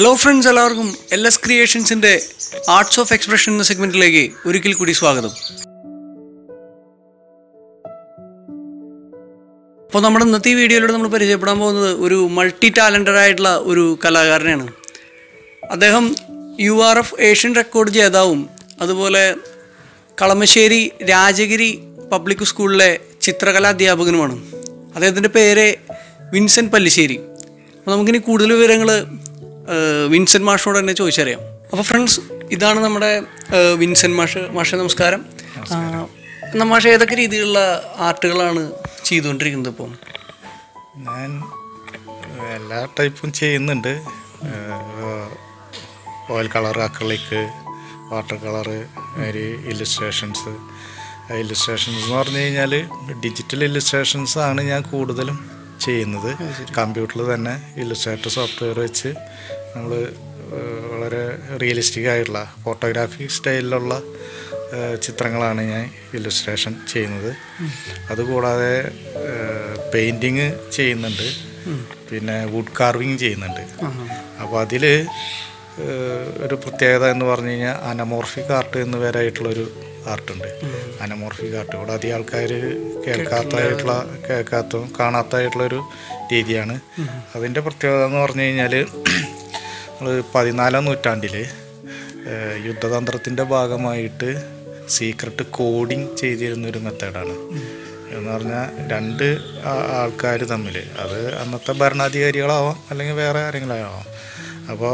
Hello friends എല്ലാവർക്കും L S ക്രിയേഷൻസിൻ്റെ arts of expression എന്ന സെഗ്മെൻറ്റിലേക്ക് ഒരിക്കൽ കൂടി സ്വാഗതം അപ്പോൾ നമ്മുടെ ഇന്നത്തെ ഈ വീഡിയോയിലൂടെ നമ്മൾ പരിചയപ്പെടാൻ പോകുന്നത് ഒരു മൾട്ടി ടാലൻറ്റഡ് ആയിട്ടുള്ള ഒരു കലാകാരനാണ് അദ്ദേഹം U R F Asian record ജേതാവും അതുപോലെ കളമശ്ശേരി രാജഗിരി പബ്ലിക് സ്കൂളിലെ ചിത്രകലാ അധ്യാപകനുമാണ് അദ്ദേഹത്തിൻ്റെ പേര് വിൻസെൻറ്റ് പല്ലിശ്ശേരി അപ്പോൾ നമുക്കിനി കൂടുതൽ വിവരങ്ങൾ വിൻസെൻറ്റ് മാഷിനോട് തന്നെ ചോദിച്ചറിയാം അപ്പോൾ ഫ്രണ്ട്സ് ഇതാണ് നമ്മുടെ ഏഹ്, വിൻസെൻറ്റ് മാഷ് മാഷെ നമസ്കാരം ആ, എന്നാ മാഷ് ഏതൊക്കെ രീതിയിലുള്ള ആർട്ടുകളാണ് ചെയ്തുകൊണ്ടിരിക്കുന്നത് ഇപ്പം ഞാൻ എല്ലാ ടൈപ്പും ചെയ്യുന്നുണ്ട് oil colour acrylic water colour ഒരു ഇല്ലുസ്ട്രേഷൻസ് ഇല്ലുസ്ട്രേഷൻസ് എന്ന് പറഞ്ഞു കഴിഞ്ഞാൽ ഡിജിറ്റൽ ഇല്ലുസ്ട്രേഷൻസ് ആണ് ഞാൻ കൂടുതലും ചെയ്യുന്നത് കമ്പ്യൂട്ടറിൽ തന്നെ ഇല്ലുസ്ട്രേറ്റർ സോഫ്റ്റ്വെയർ വെച്ച് നമ്മൾ വളരെ റിയലിസ്റ്റിക് ആയിട്ടുള്ള ഫോട്ടോഗ്രാഫി സ്റ്റൈലിലുള്ള ഏഹ് ചിത്രങ്ങളാണ് ഞാൻ ഇല്ലുസ്ട്രേഷൻ ചെയ്യുന്നത് അതുകൂടാതെ പെയിൻറ്റിങ് ചെയ്യുന്നുണ്ട് പിന്നെ വുഡ് കാർവിങ് ചെയ്യുന്നുണ്ട് അപ്പോൾ അതിൽ ഒരു പ്രത്യേകത എന്ന് പറഞ്ഞു കഴിഞ്ഞാൽ അനമോർഫിക് ആർട്ട് എന്ന് പേരായിട്ടുള്ളൊരു ആർട്ടുണ്ട് അനമോർഫിക് ആർട്ട് ഇവിടെ അധികം ആൾക്കാർ കേൾക്കാത്തതായിട്ടുള്ള കേൾക്കാത്ത കാണാത്തതായിട്ടുള്ളൊരു രീതിയാണ് അതിൻ്റെ പ്രത്യേകത എന്ന് പറഞ്ഞു കഴിഞ്ഞാൽ നമ്മൾ പതിനാലാം നൂറ്റാണ്ടിൽ യുദ്ധതന്ത്രത്തിൻ്റെ ഭാഗമായിട്ട് സീക്രട്ട് കോഡിങ് ചെയ്തിരുന്ന ഒരു മെത്തേഡാണ് എന്ന് പറഞ്ഞാൽ രണ്ട് ആൾക്കാർ തമ്മിൽ അത് അന്നത്തെ ഭരണാധികാരികളാവാം അല്ലെങ്കിൽ വേറെ ആരെങ്കിലും ആവാം അപ്പോൾ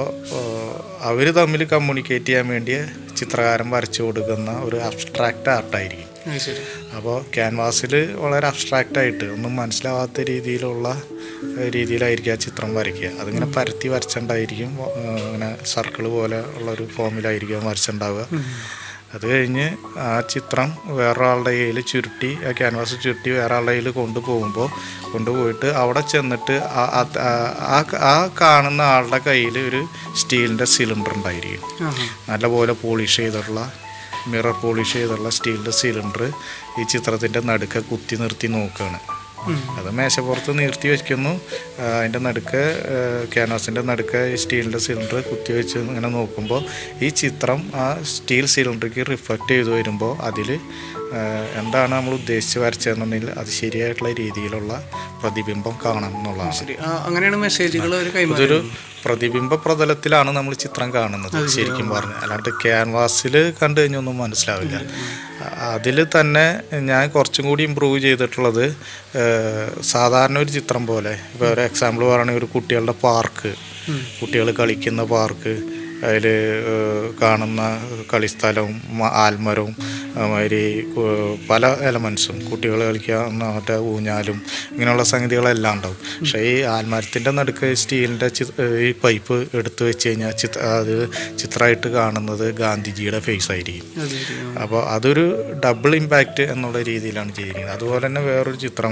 അവർ തമ്മിൽ കമ്മ്യൂണിക്കേറ്റ് ചെയ്യാൻ വേണ്ടി ചിത്രകാരൻ വരച്ചു കൊടുക്കുന്ന ഒരു അബ്സ്ട്രാക്റ്റ് ആർട്ടായിരിക്കും ശരി അപ്പോൾ ക്യാൻവാസിൽ വളരെ അബ്സ്ട്രാക്റ്റ് ആയിട്ട് ഒന്നും മനസ്സിലാവാത്ത രീതിയിലുള്ള ഏഹ്, രീതിയിലായിരിക്കും ആ ചിത്രം വരയ്ക്കുക അതിങ്ങനെ പരത്തി വരച്ചിട്ടുണ്ടായിരിക്കും ഏഹ്, ഇങ്ങനെ സർക്കിൾ പോലെ ഉള്ളൊരു ഫോമിലായിരിക്കും വരച്ചിട്ടുണ്ടാവുക അത് കഴിഞ്ഞ് ആ ചിത്രം വേറൊരാളുടെ കയ്യിൽ ചുരുട്ടി ആ ക്യാൻവാസ് ചുരുട്ടി വേറെ ആളുടെ കയ്യിൽ കൊണ്ടുപോകുമ്പോൾ കൊണ്ടുപോയിട്ട് അവിടെ ചെന്നിട്ട് ആ- ആ- ആ ആ കാണുന്ന ആളുടെ കയ്യിൽ ഒരു സ്റ്റീലിൻ്റെ സിലിണ്ടർ ഉണ്ടായിരിക്കും നല്ലപോലെ പോളിഷ് ചെയ്തിട്ടുള്ള മിറർ പോളിഷ് ചെയ്തുള്ള സ്റ്റീലിൻ്റെ സിലിണ്ടർ ഈ ചിത്രത്തിൻ്റെ നടുക്ക് കുത്തി നിർത്തി നോക്കുകയാണ് അത് മേശപ്പുറത്ത് നിർത്തി വെക്കുന്നു ആ, അതിൻ്റെ നടുക്ക് ക്യാൻവാസിൻ്റെ നടുക്ക് ഈ സ്റ്റീലിൻ്റെ സിലിണ്ടർ കുത്തി വെച്ച് ഇങ്ങനെ നോക്കുമ്പോൾ ഈ ചിത്രം ആ സ്റ്റീൽ സിലിണ്ടർക്ക് റിഫ്ലക്റ്റ് ചെയ്ത് വരുമ്പോൾ അതിൽ എന്താണ് നമ്മൾ ഉദ്ദേശിച്ച് വരച്ചതെന്നുണ്ടെങ്കിൽ അത് ശരിയായിട്ടുള്ള രീതിയിലുള്ള പ്രതിബിംബം കാണാം എന്നുള്ളതാണ് ശരി ആ, അങ്ങനെയാണ് മെസ്സേജുകൾ ഒരു കൈമാറി ഇതൊരു പ്രതിബിംബ പ്രതലത്തിലാണ് നമ്മൾ ചിത്രം കാണുന്നത് ശരിക്കും പറഞ്ഞു അല്ലാണ്ട് ക്യാൻവാസിൽ കണ്ടു കഴിഞ്ഞൊന്നും മനസ്സിലാവില്ല അതിൽ തന്നെ ഞാൻ കുറച്ചും കൂടി ഇമ്പ്രൂവ് ചെയ്തിട്ടുള്ളത് ഏഹ്, സാധാരണ ഒരു ചിത്രം പോലെ ഇപ്പോൾ ഒരു എക്സാമ്പിൾ പറയുകയാണെങ്കിൽ ഒരു കുട്ടികളുടെ പാർക്ക് കുട്ടികൾ കളിക്കുന്ന പാർക്ക് അതിൽ കാണുന്ന കളിസ്ഥലവും മ- ആൽമരവും അതുമാതിരി കു- പല എലമെൻസും കുട്ടികൾ കളിക്കാവുന്ന മറ്റേ ഊഞ്ഞാലും ഇങ്ങനെയുള്ള സംഗതികളെല്ലാം ഉണ്ടാവും പക്ഷേ ഈ ആൽമരത്തിൻ്റെ നടുക്ക് സ്റ്റീലിൻ്റെ ചി ഈ പൈപ്പ് എടുത്തു വെച്ച് കഴിഞ്ഞാൽ ചിത്ര അത് ചിത്രമായിട്ട് കാണുന്നത് ഗാന്ധിജിയുടെ ഫേസ് ആയിരിക്കും അതെ, ശരി. ആ. അപ്പോൾ അതൊരു ഡബിൾ ഇമ്പാക്റ്റ് എന്നുള്ള രീതിയിലാണ് ചെയ്തിരിക്കുന്നത് അതുപോലെ തന്നെ വേറൊരു ചിത്രം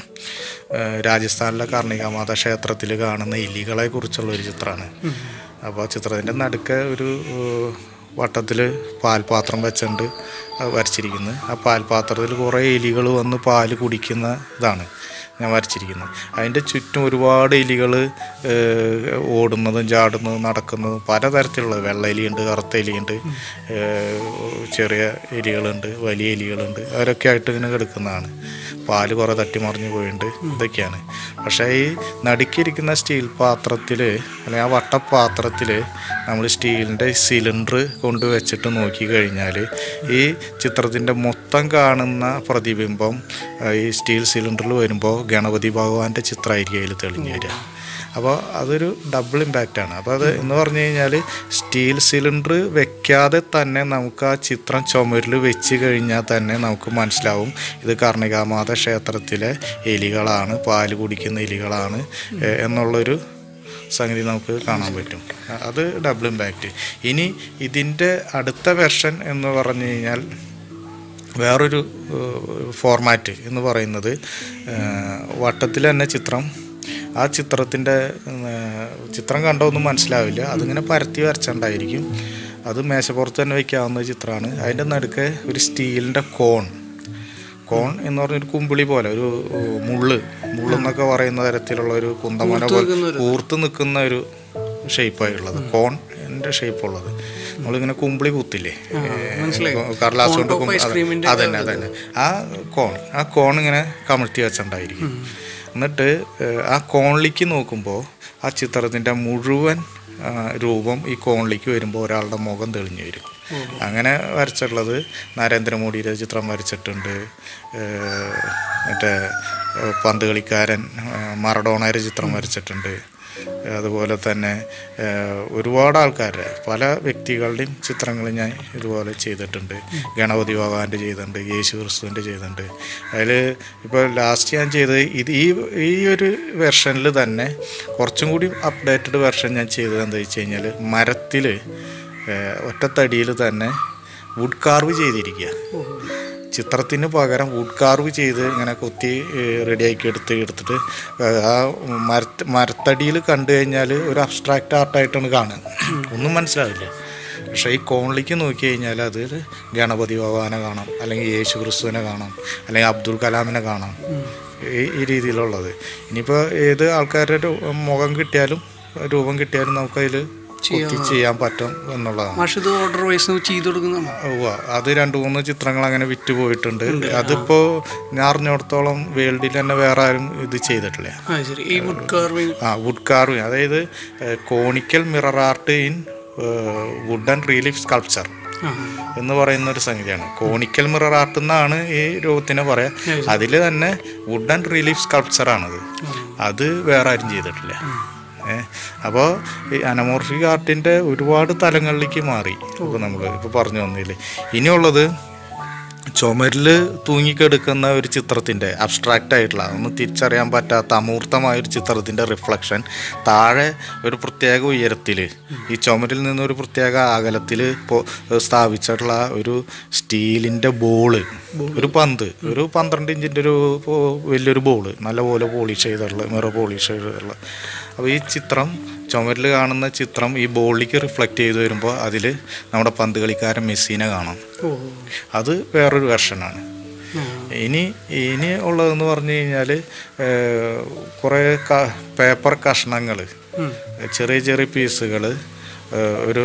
ഏഹ് രാജസ്ഥാനിലെ കർണികാമാത ക്ഷേത്രത്തിൽ കാണുന്ന എലികളെ കുറിച്ചുള്ള ഒരു ചിത്രമാണ് അപ്പോൾ ചിത്രത്തിൻ്റെ നടുക്ക് ഒരു വട്ടത്തിൽ പാൽപാത്രം വെച്ചുകൊണ്ട് അത് വരച്ചിരിക്കുന്നത് ആ പാൽപാത്രത്തിൽ കുറേ എലികൾ വന്ന് പാല് കുടിക്കുന്ന ഇതാണ് ഞാൻ വരച്ചിരിക്കുന്നത് അതിൻ്റെ ചുറ്റും ഒരുപാട് എലികൾ ഓടുന്നതും ചാടുന്നതും നടക്കുന്നതും പലതരത്തിലുള്ള വെള്ള എലിയുണ്ട് കറുത്ത എലിയുണ്ട് ഏഹ് ചെറിയ എലികളുണ്ട് വലിയ എലികളുണ്ട് അവരൊക്കെ ആയിട്ട് ഇങ്ങനെ കിടക്കുന്നതാണ് പാല് കുറേ തട്ടിമറിഞ്ഞു പോയിട്ടുണ്ട് ഇതൊക്കെയാണ് പക്ഷേ ഈ നടുക്കിയിരിക്കുന്ന സ്റ്റീൽ പാത്രത്തിൽ അല്ലെങ്കിൽ ആ വട്ടപാത്രത്തിൽ നമ്മൾ സ്റ്റീലിൻ്റെ സിലിണ്ടർ കൊണ്ട് വെച്ചിട്ട് നോക്കി കഴിഞ്ഞാൽ ഈ ചിത്രത്തിൻ്റെ മൊത്തം കാണുന്ന പ്രതിബിംബം ആ, ഈ സ്റ്റീൽ സിലിണ്ടറിൽ വരുമ്പോൾ ഗണപതി ഭഗവാന്റെ ചിത്രമായിരിക്കും അതിൽ തെളിഞ്ഞു വരിക അപ്പോൾ അതൊരു ഡബിൾ ഇമ്പാക്റ്റ് ആണ് അപ്പോൾ അത് എന്ന് പറഞ്ഞു കഴിഞ്ഞാൽ സ്റ്റീൽ സിലിണ്ടർ വെക്കാതെ തന്നെ നമുക്ക് ആ ചിത്രം ചുമരിൽ വെച്ച് കഴിഞ്ഞാൽ തന്നെ നമുക്ക് മനസ്സിലാവും ഇത് കർണികാമാത ക്ഷേത്രത്തിലെ എലികളാണ് പാല് കുടിക്കുന്ന എലികളാണ് എ, എന്നുള്ളൊരു സംഗതി നമുക്ക് കാണാൻ പറ്റും അ- അത് ഡബിൾ ഇമ്പാക്റ്റ് ഇനി ഇതിൻ്റെ അടുത്ത വെർഷൻ എന്ന് പറഞ്ഞു കഴിഞ്ഞാൽ വേറൊരു ഫോർമാറ്റ് എന്ന് പറയുന്നത് വട്ടത്തിൽ തന്നെ ചിത്രം ആ ചിത്രത്തിൻ്റെ ചിത്രം കണ്ടൊന്നും മനസ്സിലാവില്ല അതിങ്ങനെ പരത്തി വരച്ചുണ്ടായിരിക്കും അത് മേശപ്പുറത്ത് തന്നെ വയ്ക്കാവുന്ന ചിത്രമാണ് അതിൻ്റെ നടുക്ക് ഒരു സ്റ്റീലിൻ്റെ കോൺ കോൺ എന്ന് പറഞ്ഞൊരു കുമ്പിളി പോലെ ഒരു ഏഹ്, മുള്ള് മുള്ളെന്നൊക്കെ പറയുന്ന തരത്തിലുള്ള ഒരു കുന്തമന പോലെ ഊർത്ത് നിൽക്കുന്ന ഒരു ഷേപ്പായുള്ളത് കോൺ എൻ്റെ ഷേപ്പുള്ളത് നമ്മളിങ്ങനെ കുമ്പിളി കുത്തില്ലേ മനസ്സിലായി. കടലാസ് കൊണ്ട് Cone top കുമ്പി- ice cream ന്റെ അതെ അതന്നെ അതന്നെ ആ കോൺ ആ കോൺ ഇങ്ങനെ കമഴ്ത്തി വെച്ചിട്ടുണ്ടായിരിക്കും എന്നിട്ട് ഏഹ്, ആ കോണിലേക്ക് നോക്കുമ്പോൾ ആ ചിത്രത്തിൻ്റെ മുഴുവൻ ആ, രൂപം ഈ കോണിലേക്ക് വരുമ്പോൾ ഒരാളുടെ മുഖം തെളിഞ്ഞു വരും അങ്ങനെ വരച്ചിട്ടുള്ളത് നരേന്ദ്രമോദിയുടെ ചിത്രം വരച്ചിട്ടുണ്ട് ഏഹ്, മറ്റേ ഏഹ്, പന്ത് കളിക്കാരൻ ഏഹ്, മറഡോണയുടെ ചിത്രം വരച്ചിട്ടുണ്ട് അതുപോലെ തന്നെ ഏഹ്, ഒരുപാട് ആൾക്കാരുടെ പല വ്യക്തികളുടെയും ചിത്രങ്ങൾ ഞാൻ ഇതുപോലെ ചെയ്തിട്ടുണ്ട് ഗണപതി ഭഗവാന്റെ ചെയ്തിട്ടുണ്ട് യേശു ക്രിസ്തുവിൻ്റെ ചെയ്തിട്ടുണ്ട് അതിൽ ഇപ്പോൾ ലാസ്റ്റ് ഞാൻ ചെയ്തത് ഇത് ഈ ഈ ഒരു വെർഷനിൽ തന്നെ കുറച്ചും കൂടി അപ്ഡേറ്റഡ് വെർഷൻ ഞാൻ ചെയ്തത് എന്താ വെച്ച് കഴിഞ്ഞാൽ മരത്തിൽ ഒറ്റത്തടിയിൽ തന്നെ വുഡ് കാർവ് ചെയ്തിരിക്കുക ചിത്രത്തിന് പകരം വുഡ് കാർവ് ചെയ്ത് ഇങ്ങനെ കൊത്തി റെഡിയാക്കി എടുത്ത് എടുത്തിട്ട് ഏഹ്, ആ മര മരത്തടിയിൽ കണ്ടു കഴിഞ്ഞാൽ ഒരു അബ്സ്ട്രാക്റ്റ് ആർട്ടായിട്ടാണ് കാണുക ഒന്നും മനസ്സിലാവില്ല പക്ഷേ ഈ കോണിലേക്ക് നോക്കി കഴിഞ്ഞാൽ അത് ഗണപതി ഭഗവാനെ കാണാം അല്ലെങ്കിൽ യേശു ക്രിസ്തുവിനെ കാണാം അല്ലെങ്കിൽ അബ്ദുൽ കലാമിനെ കാണാം ഈ ഈ രീതിയിലുള്ളത് ഇനിയിപ്പോൾ ഏത് ആൾക്കാരുടെ രൂ- മുഖം കിട്ടിയാലും രൂപം കിട്ടിയാലും നമുക്കതിൽ കൊത്തി ചെയ്യാൻ പറ്റും എന്നുള്ളതാണ് മാഷ് ഇത് ഓർഡർ വൈസ് ചെയ്ത് കൊടുക്കുന്നതാണ് ഉവ്വ അത് രണ്ട് മൂന്ന് ചിത്രങ്ങൾ അങ്ങനെ വിറ്റ് പോയിട്ടുണ്ട് അതിപ്പോ ഞാൻ അറിഞ്ഞിടത്തോളം വേൾഡിൽ തന്നെ വേറെ ആരും ഇത് ചെയ്തിട്ടില്ല ആ ശരി ഈ വുഡ് കാർവിംഗ് ആ വുഡ് കാർവിങ് അതായത് conical mirror art in wood and relief sculpture ആ എന്ന് പറയുന്ന ഒരു സംഗതിയാണ് കോണിക്കൽ മിറർ ആർട്ട് എന്നാണ് ഈ രൂപത്തിനെ പറയാ അതിൽ തന്നെ വുഡ് ആൻഡ് റിലീഫ് സ്കൾപ്ചർ ആണത് അത് വേറെ ആരും ചെയ്തിട്ടില്ല ഏഹ് അപ്പോൾ ഈ അനമോർഫിക് ആർട്ടിൻ്റെ ഒരുപാട് തലങ്ങളിലേക്ക് മാറി ഇപ്പോൾ നമ്മൾ ഇപ്പോൾ പറഞ്ഞു വന്നില്ലേ ഇനിയുള്ളത് ചുമരിൽ തൂങ്ങിക്കെടുക്കുന്ന ഒരു ചിത്രത്തിൻ്റെ അബ്സ്ട്രാക്റ്റ് ആയിട്ടുള്ള ഒന്നും തിരിച്ചറിയാൻ പറ്റാത്ത അമൂർത്തമായ ഒരു ചിത്രത്തിൻ്റെ റിഫ്ലക്ഷൻ താഴെ ഒരു പ്രത്യേക ഉയരത്തിൽ ഈ ചുമരിൽ നിന്നൊരു പ്രത്യേക അകലത്തിൽ സ്ഥാപിച്ചിട്ടുള്ള ഒരു സ്റ്റീലിൻ്റെ ബോള് ഒരു പന്ത് ഒരു പന്ത്രണ്ട് ഇഞ്ചിൻ്റെ ഒരു പോ- വലിയൊരു ബോള് നല്ലപോലെ പോളിഷ് ചെയ്തിട്ടുള്ള മിറർ പോളിഷ് ചെയ്തിട്ടുള്ള അപ്പോൾ ഈ ചിത്രം ചുമരിൽ കാണുന്ന ചിത്രം ഈ ബോളിലേക്ക് റിഫ്ലക്റ്റ് ചെയ്ത് വരുമ്പോൾ അതിൽ നമ്മുടെ പന്ത് കളിക്കാരൻ മെസ്സിനെ കാണാം ഓ അത് വേറൊരു വെർഷനാണ് ആ. ഇനി ഇനി ഉള്ളതെന്ന് പറഞ്ഞു കഴിഞ്ഞാൽ കുറേ ക പേപ്പർ കഷ്ണങ്ങൾ ഉം. ചെറിയ ചെറിയ പീസുകൾ ഒരു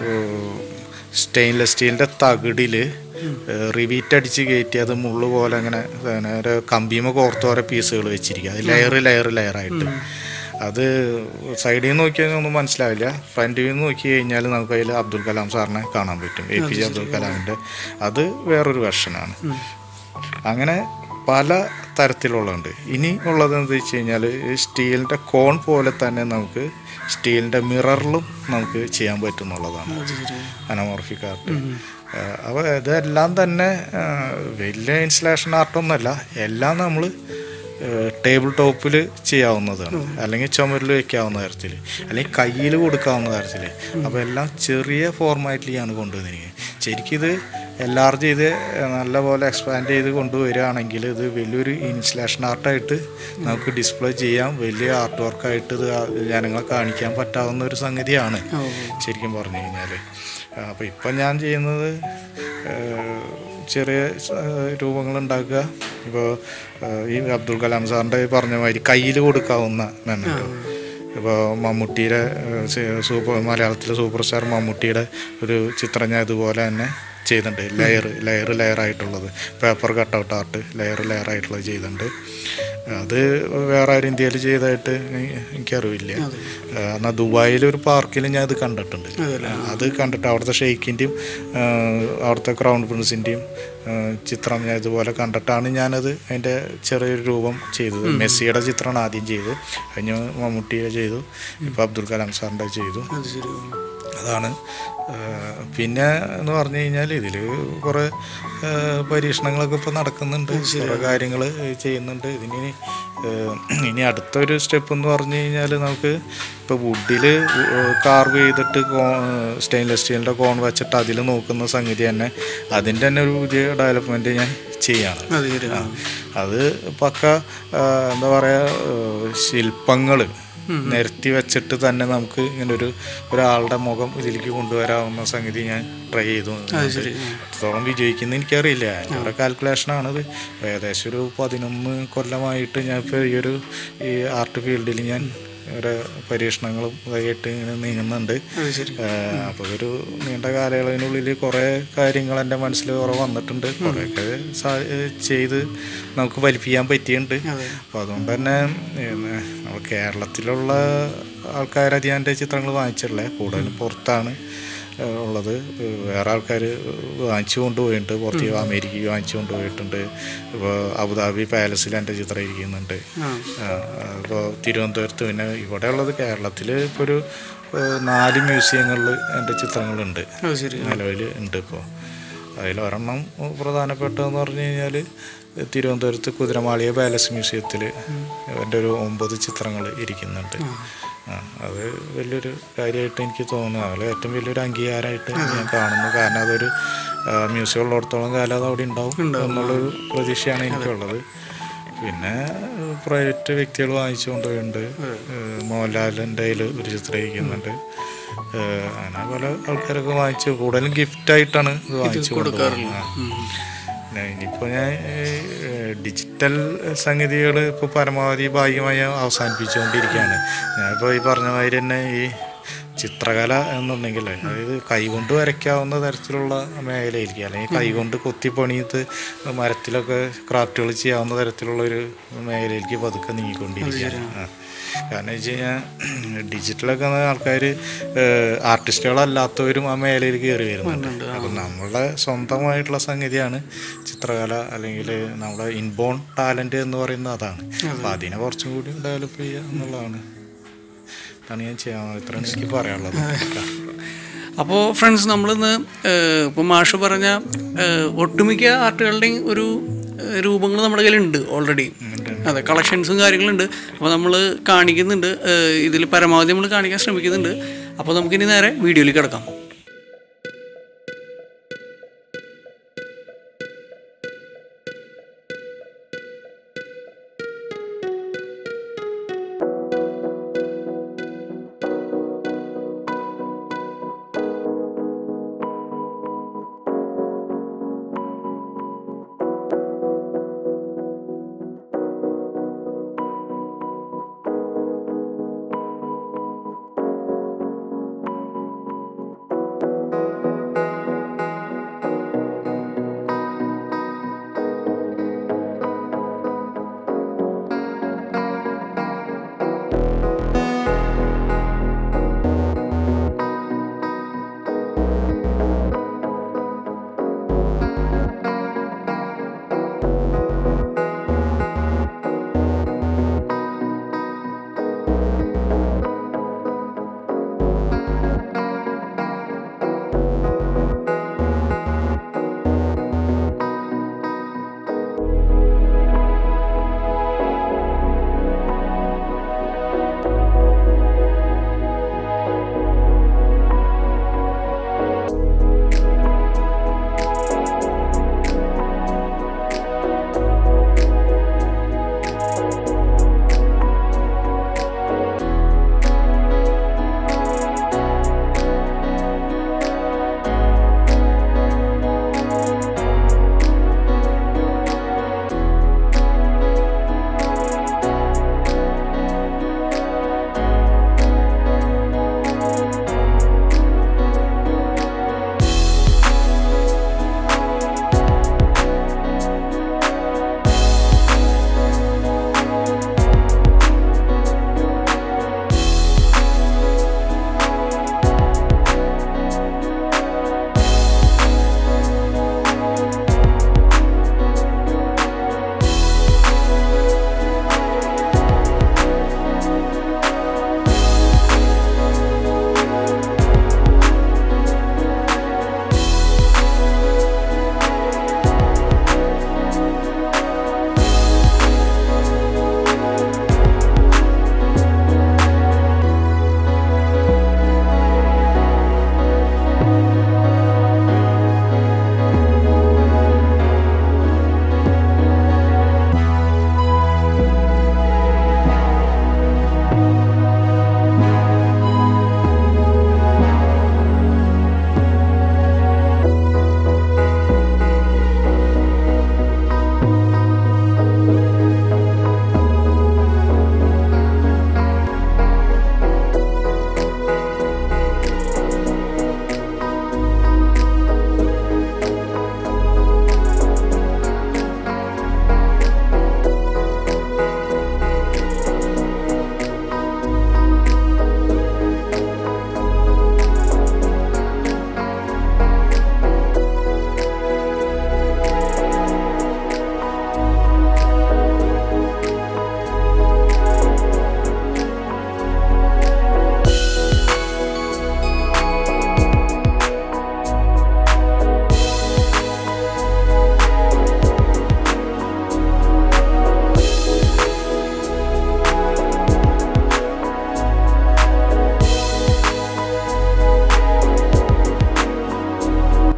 സ്റ്റെയിൻലെസ് സ്റ്റീലിൻ്റെ തകിടിൽ റിവീറ്റ് അടിച്ച് കയറ്റി അത് മുള്ളു പോലെ അങ്ങനെ പിന്നെ ഒരു കമ്പിമ കോർത്ത് ഓരോ പീസുകൾ വെച്ചിരിക്കുക അത് ലെയർ ലെയർ ലെയറായിട്ട് അത് സൈഡിൽ നിന്ന് നോക്കിയാൽ ഒന്നും മനസ്സിലാവില്ല ഫ്രണ്ടിൽ നിന്ന് നോക്കി കഴിഞ്ഞാൽ നമുക്ക് അതിൽ അബ്ദുൽ കലാം സാറിനെ കാണാൻ പറ്റും എ പി ജെ അബ്ദുൽ കലാമിൻ്റെ അത് വേറൊരു വെർഷനാണ് അങ്ങനെ പല തരത്തിലുള്ളതുണ്ട് ഇനി ഉള്ളത് എന്താ വെച്ച് കഴിഞ്ഞാൽ സ്റ്റീലിൻ്റെ കോൺ പോലെ തന്നെ നമുക്ക് സ്റ്റീലിൻ്റെ മിററിലും നമുക്ക് ചെയ്യാൻ പറ്റുന്നുള്ളതാണ് അത് ശരി അനമോർഫിക് ആർട്ട് അപ്പോൾ ഇതെല്ലാം തന്നെ ആ, വലിയ ഇൻസ്റ്റലേഷൻ ആർട്ടൊന്നുമല്ല എല്ലാം നമ്മൾ ടേബിൾ ടോപ്പിൽ ചെയ്യാവുന്നതാണ് അല്ലെങ്കിൽ ചുമരിൽ വെക്കാവുന്ന തരത്തിൽ അല്ലെങ്കിൽ കയ്യിൽ കൊടുക്കാവുന്ന തരത്തിൽ അപ്പോൾ എല്ലാം ചെറിയ ഫോർമാറ്റിലാണ് കൊണ്ടുവന്നിരിക്കുന്നത് ശരിക്കും ഇത് എല്ലാവരും ചെയ്ത് നല്ലപോലെ എക്സ്പാൻഡ് ചെയ്ത് കൊണ്ടുവരികയാണെങ്കിൽ ഇത് വലിയൊരു ഇൻസ്റ്റലേഷൻ ആർട്ടായിട്ട് നമുക്ക് ഡിസ്പ്ലേ ചെയ്യാം വലിയ ആർട്ട് വർക്കായിട്ട് ഇത് ജനങ്ങളെ കാണിക്കാൻ പറ്റാവുന്ന ഒരു സംഗതിയാണ് ഓ ശരിക്കും പറഞ്ഞു കഴിഞ്ഞാൽ അപ്പോൾ ഇപ്പം ഞാൻ ചെയ്യുന്നത് ആ, ചെറിയ രൂപങ്ങൾ ഉണ്ടാക്കുക ഇപ്പോൾ ഈ അബ്ദുൽ കലാം സാറിൻ്റെ പറഞ്ഞ മാതിരി കയ്യിൽ കൊടുക്കാവുന്ന മെമ്മൻറ്റോ ഇപ്പോൾ മമ്മൂട്ടിയുടെ ആ, സി- സൂപ്പർ മലയാളത്തിലെ സൂപ്പർ സ്റ്റാർ മമ്മൂട്ടിയുടെ ഒരു ചിത്രം ഞാൻ ഇതുപോലെ തന്നെ ചെയ്തിട്ടുണ്ട് ലെയർ ലെയർ ലെയർ ആയിട്ടുള്ളത് paper cutout art layer layer ആയിട്ടുള്ളത് ചെയ്തിട്ടുണ്ട് അത് വേറെ ആരും ഇന്ത്യയിൽ ചെയ്തതായിട്ട് എ- എനിക്കറിവില്ല ആ, എന്നാൽ ദുബായിൽ ഒരു പാർക്കിൽ ഞാൻ ഇത് കണ്ടിട്ടുണ്ട് അത് കണ്ടിട്ട് അവിടുത്തെ ഷെയ്ക്കിൻ്റെയും അവിടുത്തെ ക്രൗൺ പ്രിൻസിൻ്റെയും ചിത്രം ഞാൻ ഇതുപോലെ കണ്ടിട്ടാണ് ഞാനത് അതിൻ്റെ ചെറിയൊരു രൂപം ചെയ്തത് മെസ്സിയുടെ ചിത്രമാണ് ആദ്യം ചെയ്തത് കഴിഞ്ഞ് മമ്മൂട്ടിയുടെ ചെയ്തു ഇപ്പോൾ അബ്ദുൽ കലാം സാറിൻ്റെ ചെയ്തു അത് ശരി അതാണ് ആ, പിന്നെ എന്ന് പറഞ്ഞു കഴിഞ്ഞാൽ ഇതിൽ കുറേ ആ, പരീക്ഷണങ്ങളൊക്കെ ഇപ്പോൾ നടക്കുന്നുണ്ട് കുറേ കാര്യങ്ങൾ ചെയ്യുന്നുണ്ട് ഇതിന് ആ, ഇനി അടുത്തൊരു സ്റ്റെപ്പ് എന്ന് പറഞ്ഞു കഴിഞ്ഞാൽ നമുക്ക് ഇപ്പോൾ വുഡിൽ കാർവ് ചെയ്തിട്ട് സ്റ്റെയിൻലെസ് സ്റ്റീലിൻ്റെ കോൺ വെച്ചിട്ട് അതിൽ നോക്കുന്ന സംഗതി തന്നെ അതിൻ്റെ തന്നെ ഒരു പുതിയ ഡെവലപ്മെൻറ്റ് ഞാൻ ചെയ്യാണ് അത് ശരി ആ. അത് പക്ക ആ, എന്താ പറയുക ശില്പങ്ങൾ നിരത്തി വെച്ചിട്ട് തന്നെ നമുക്ക് ഇങ്ങനെ ഒരു ഒരാളുടെ മുഖം ഇതിലേക്ക് കൊണ്ടുവരാവുന്ന സംഗതി ഞാൻ ട്രൈ ചെയ്തു അത് ശരി ആ. എത്രത്തോളം വിജയിക്കുന്ന എനിക്കറിയില്ല എൻ്റെ കാൽക്കുലേഷനാണിത് ഏകദേശം ഒരു പതിനൊന്ന് കൊല്ലമായിട്ട് ഞാൻ ഇപ്പോൾ ഈ ഒരു ഈ ആർട്ട് ഫീൽഡിൽ ഞാൻ ഓരോ പരീക്ഷണങ്ങളും ഇതായിട്ട് ഇങ്ങനെ നീങ്ങുന്നുണ്ട് അത് ശരി അപ്പോൾ ഒരു നീണ്ട കാലയളവിനുള്ളിൽ കുറേ കാര്യങ്ങൾ എൻ്റെ മനസ്സിൽ കുറേ വന്നിട്ടുണ്ട് കുറേയൊക്കെ സാ- ഏഹ് ചെയ്ത് നമുക്ക് ഫലിപ്പിക്കാൻ പറ്റിയിട്ടുണ്ട് അതെ അപ്പോൾ അതുകൊണ്ട് തന്നെ ഏഹ്, നമ്മൾ കേരളത്തിലുള്ള ആൾക്കാരധികം എൻ്റെ ചിത്രങ്ങൾ വാങ്ങിച്ചിട്ടില്ല കൂടുതലും പുറത്താണ് ഏഹ്, ഉള്ളത് ഏഹ്, വേറെ ആൾക്കാർ വാങ്ങിച്ചു കൊണ്ടുപോയിട്ടുണ്ട് പുറത്ത് അമേരിക്കയ്ക്ക് വാങ്ങിച്ചു കൊണ്ടുപോയിട്ടുണ്ട് ഇപ്പോൾ അബുദാബി പാലസിൽ എൻ്റെ ചിത്രം ഇരിക്കുന്നുണ്ട് ആ ഇപ്പോൾ തിരുവനന്തപുരത്ത് പിന്നെ ഇവിടെ ഉള്ളത് കേരളത്തിൽ ഇപ്പോൾ ഒരു ഏഹ്, നാല് മ്യൂസിയങ്ങളിൽ എൻ്റെ ചിത്രങ്ങളുണ്ട് അത് ശരി നിലവിൽ ഉണ്ട് ഇപ്പോൾ അതിലൊരെണ്ണം പ്രധാനപ്പെട്ടതെന്ന് പറഞ്ഞു കഴിഞ്ഞാൽ തിരുവനന്തപുരത്ത് കുതിരമാളിയ പാലസ് മ്യൂസിയത്തിൽ എൻ്റെ ഒരു ഒമ്പത് ചിത്രങ്ങൾ ഇരിക്കുന്നുണ്ട് ആ, അത് വലിയൊരു കാര്യമായിട്ട് എനിക്ക് തോന്നുന്നു അതിൽ ഏറ്റവും വലിയൊരു അംഗീകാരമായിട്ട് ഞാൻ കാണുന്നു കാരണം അതൊരു ആ, മ്യൂസിയം ഉള്ളിടത്തോളം കാലം അത് അവിടെ ഉണ്ടാവും എന്നുള്ളൊരു പ്രതീക്ഷയാണ് എനിക്കുള്ളത് പിന്നെ പ്രൈവറ്റ് വ്യക്തികൾ വാങ്ങിച്ചു കൊണ്ടുപോയിട്ടുണ്ട് ഏഹ് മോഹൻലാലിൻ്റെ കയ്യിൽ ഒരു ചിത്രം ഇരിക്കുന്നുണ്ട് ഏഹ് അങ്ങനെ പല ആൾക്കാരൊക്കെ വാങ്ങിച്ചു കൂടുതലും ഗിഫ്റ്റായിട്ടാണ് ഇത് വാങ്ങിച്ചു കൊണ്ടുപോകുന്നത് ആ. പിന്നെ ഇനിയിപ്പോൾ ഞാൻ ഏഹ്, ഡിജിറ്റൽ സംഗതികൾ ഇപ്പോൾ പരമാവധി ഭാഗികമായി അവസാനിപ്പിച്ചുകൊണ്ടിരിക്കുകയാണ് ഞാനിപ്പോൾ ഈ പറഞ്ഞ മാതിരി തന്നെ ഈ ചിത്രകല എന്നുണ്ടെങ്കിൽ അതായത് കൈകൊണ്ട് വരയ്ക്കാവുന്ന തരത്തിലുള്ള മേഖലയായിരിക്കും അല്ലെങ്കിൽ കൈകൊണ്ട് കൊത്തിപ്പണിയത് മരത്തിലൊക്കെ ക്രാഫ്റ്റുകൾ ചെയ്യാവുന്ന തരത്തിലുള്ള ഒരു മേഖലയിലേക്ക് പതുക്കെ നീങ്ങിക്കൊണ്ടിരിക്കുകയാണ് ആ. കാരണം വെച്ച് കഴിഞ്ഞാൽ ഡിജിറ്റലൊക്കെ ആൾക്കാർ ആർട്ടിസ്റ്റുകളല്ലാത്തവരും ആ മേഖലയിൽ കയറി വരുന്നുണ്ട് അപ്പം നമ്മളുടെ സ്വന്തമായിട്ടുള്ള സംഗതിയാണ് ചിത്രകല അല്ലെങ്കിൽ നമ്മുടെ ഇൻബോൺ ടാലൻറ്റ് എന്ന് പറയുന്നത് അതാണ് അപ്പം അതിനെ കുറച്ചും കൂടി ഡെവലപ്പ് ചെയ്യുക എന്നുള്ളതാണ് അതാണ് ഞാൻ ചെയ്യാൻ ഇത്രയാണ് എനിക്ക് പറയാനുള്ളത് അപ്പോൾ ഫ്രണ്ട്സ് നമ്മളിന്ന് ഇപ്പോൾ മാഷ് പറഞ്ഞ ഏഹ്, ഒട്ടുമിക്ക ആർട്ടുകളുടെയും ഒരു രൂപങ്ങൾ നമ്മുടെ കയ്യിലുണ്ട് ഓൾറെഡി അതെ കളക്ഷൻസും കാര്യങ്ങളുണ്ട് അപ്പോൾ നമ്മൾ കാണിക്കുന്നുണ്ട് ഇതിൽ പരമാവധി നമ്മൾ കാണിക്കാൻ ശ്രമിക്കുന്നുണ്ട് അപ്പോൾ നമുക്കിനി നേരെ വീഡിയോയിലേക്ക് കിടക്കാം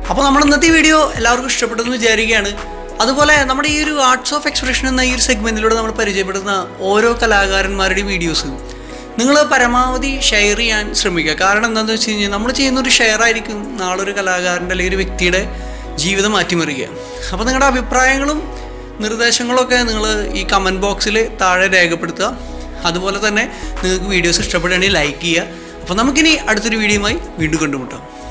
അപ്പോൾ നമ്മുടെ ഇന്നത്തെ വീഡിയോ എല്ലാവർക്കും ഇഷ്ടപ്പെട്ടെന്ന് വിചാരിക്കുകയാണ് അതുപോലെ നമ്മുടെ ഈ ഒരു ആർട്സ് ഓഫ് എക്സ്പ്രഷൻ എന്ന ഈ ഒരു സെഗ്മെൻറ്റിലൂടെ നമ്മൾ പരിചയപ്പെടുന്ന ഓരോ കലാകാരന്മാരുടെയും വീഡിയോസ് നിങ്ങൾ പരമാവധി ഷെയർ ചെയ്യാൻ ശ്രമിക്കുക കാരണം എന്താണെന്ന് വെച്ച് കഴിഞ്ഞാൽ നമ്മൾ ചെയ്യുന്ന ഒരു ഷെയർ ആയിരിക്കും നാളെ ഒരു കലാകാരൻ്റെ അല്ലെങ്കിൽ ഒരു വ്യക്തിയുടെ ജീവിതം മാറ്റിമറിക്കുക അപ്പോൾ നിങ്ങളുടെ അഭിപ്രായങ്ങളും നിർദ്ദേശങ്ങളൊക്കെ നിങ്ങൾ ഈ കമൻറ്റ് ബോക്സിൽ താഴെ രേഖപ്പെടുത്തുക അതുപോലെ തന്നെ നിങ്ങൾക്ക് വീഡിയോസ് ഇഷ്ടപ്പെടുകയാണെങ്കിൽ ലൈക്ക് ചെയ്യുക അപ്പോൾ നമുക്കിനി അടുത്തൊരു വീഡിയോയുമായി വീണ്ടും കണ്ടുമുട്ടാം